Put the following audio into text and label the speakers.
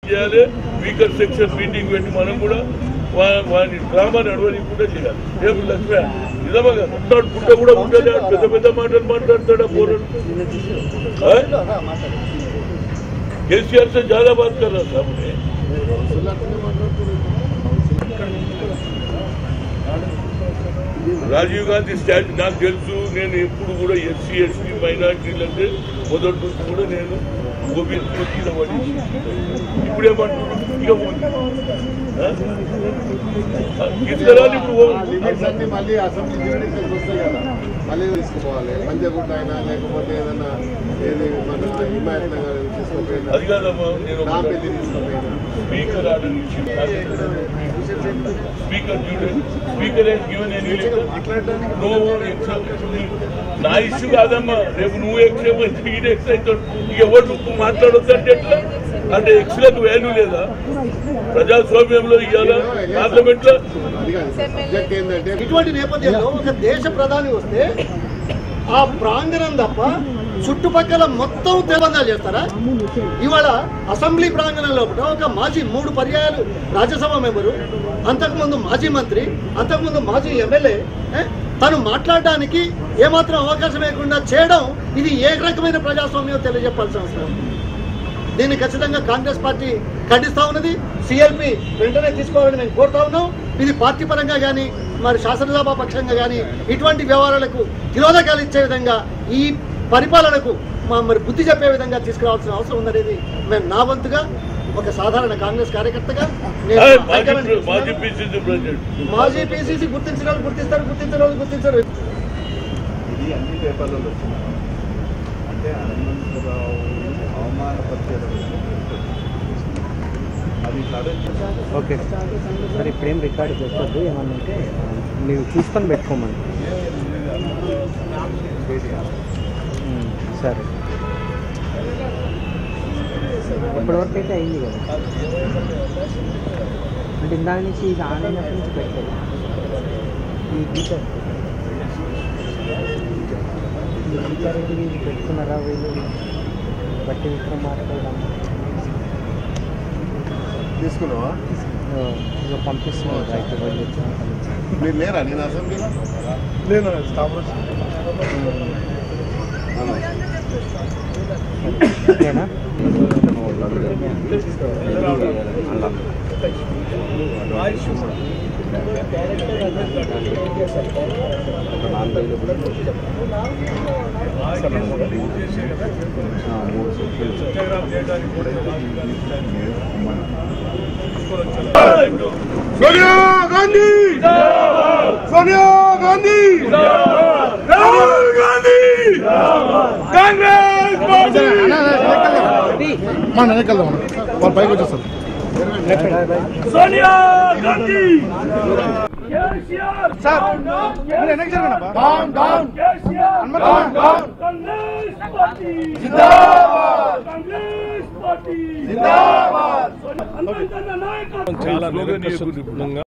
Speaker 1: చేయాలి weaker section meeting పెట్టి మనం కూడా వా- వాని డ్రామా నడవనీయకుండా చేయాలి రేపు లక్ష్మి నిజమా కదా ఉంటాడు పుట్ట కూడా ఉంటుంది పెద్ద పెద్ద మాటలు మాట్లాడతాడా పోరాడు కేసీఆర్ से ज्यादा बात कर रहा था हमने రాజీవ్ గాంధీ స్టాచ్యూ నాకు తెలుసు నేను ఎప్పుడు కూడా ఎస్సీ ఎస్టీ మైనార్టీలు అంటే మొదటి నుంచి కూడా నేను గోపిలో కింద పడేసి ఇప్పుడు ఏమంటున్నాడు ఇక పోనీ. ఆ? ఇతరాలు ఇప్పుడు పో-
Speaker 2: లిమిట్స్ అన్ని మళ్ళీ అసెంబ్లీ జ్యూరిడిక్షన్స్ వస్తాయి కదా మళ్ళీ తీసుకోవాలి పంజగుట్ట అయినా లేకపోతే ఏదైనా ఏది మన హిమాయత్ నగర్ తీసుకోపోయినా
Speaker 1: అది కాదమ్మా నేను
Speaker 2: నా
Speaker 1: ఒక-
Speaker 2: పెళ్లి తీసుకోపోయినా
Speaker 1: స్పీకర్ ఆర్డర్ ఇచ్చింది స్పీకర్ చూడండి speaker he's given any no నా ఇష్యూ కాదమ్మా రేపు నువ్వు ఎక్స్ అయితే ఈడు ఎక్స్ అవుతాడు ఇక ఎవరు నువ్వు మాట్లాడొద్దు అంటే ఎట్లా అంటే ఎక్స్లకు వాల్యూ లేదా ప్రజాస్వామ్యంలో ఇవాళ పార్లమెంట్ లో
Speaker 2: అది కాదు సబ్జెక్ట్ ఏంటంటే
Speaker 3: ఇటువంటి నేపథ్యంలో ఒక దేశ ప్రధాని వస్తే ఆ ప్రాంగణం తప్ప చుట్టుపక్కల మొత్తం తెబందాలు చేస్తారా ఇవాళ అసెంబ్లీ ప్రాంగణం లోపల ఒక మాజీ మూడు పర్యాయాలు రాజ్యసభ మెంబరు అంతకుముందు మాజీ మంత్రి అంతకుముందు మాజీ ఎమ్మెల్యే ఏ? తను మాట్లాడడానికి ఏమాత్రం అవకాశం లేకుండా చేయడం ఇది ఏ రకమైన ప్రజాస్వామ్యం తెలియజెప్పాల్సిన అవసరం ఉంది. దీన్ని ఖచ్చితంగా కాంగ్రెస్ పార్టీ ఖండిస్తా ఉన్నది సిఎల్పి వెంటనే తీసుకోవాలని మేము కోరుతా ఉన్నాం ఇది పార్టీ పరంగా కానీ మరి శాసనసభ పక్షంగా కానీ ఇటువంటి వ్యవహారాలకు తిరోధకాలు ఇచ్చే విధంగా ఈ పరిపాలనకు మా మరి బుద్ధి చెప్పే విధంగా తీసుకురావాల్సిన అవసరం ఉందనేది మేము నా వంతుగా ఒక సాధారణ కాంగ్రెస్ కార్యకర్తగా నేను
Speaker 1: ఏయ్, మాజీ
Speaker 3: హైకమాండ్
Speaker 1: ప్రె- మాజీ పిసిసి ప్రెసిడెంట్
Speaker 3: మాజీ పీసీసీ గుర్తించిన వాళ్ళు గుర్తిస్తారు గుర్తించిన వాళ్ళు గుర్తించరు
Speaker 4: ఇది అన్ని పేపర్లలో వచ్చింది అంటే హనుమంతరావు అవమానపరిచే అది తడెందుకు
Speaker 5: ఓకే మరి ఇప్పుడేం రికార్డ్ పెట్టద్దు ఏమన్నా ఉంటే ನೀವು చూసుకొని పెట్టుకోమని ఉమ్, సరే ఇప్పటివరకు అయితే అయింది కదా అంటే ఇందాక నుంచి ఇది ఆన్ అయినప్పటి నుంచి పెట్టారు ఈ గీటర్ ఈ గీటర్ ఇది పెట్టుకున్నారా వీళ్ళు బట్టి విక్రమార్కడం
Speaker 2: తీసుకున్నావా
Speaker 5: ఇక పంపిస్తున్నారు హైదరాబాద్ నుంచి
Speaker 2: మీరు లేరా నేను అసెంబ్లీలో
Speaker 5: నేనా
Speaker 1: సోనియా గాంధీ సోనియా గాంధీ రాహుల్ గాంధీ కాంగ్రెస్ పార్టీ
Speaker 2: మన వెనకెళ్దాం వాళ్ళ పైకి వచ్చేస్తారు
Speaker 1: Sonia Gandhi KCR down down KCR down down Congress party జిందాబాద్ కాంగ్రెస్ పార్టీ జిందాబాద్ చాలా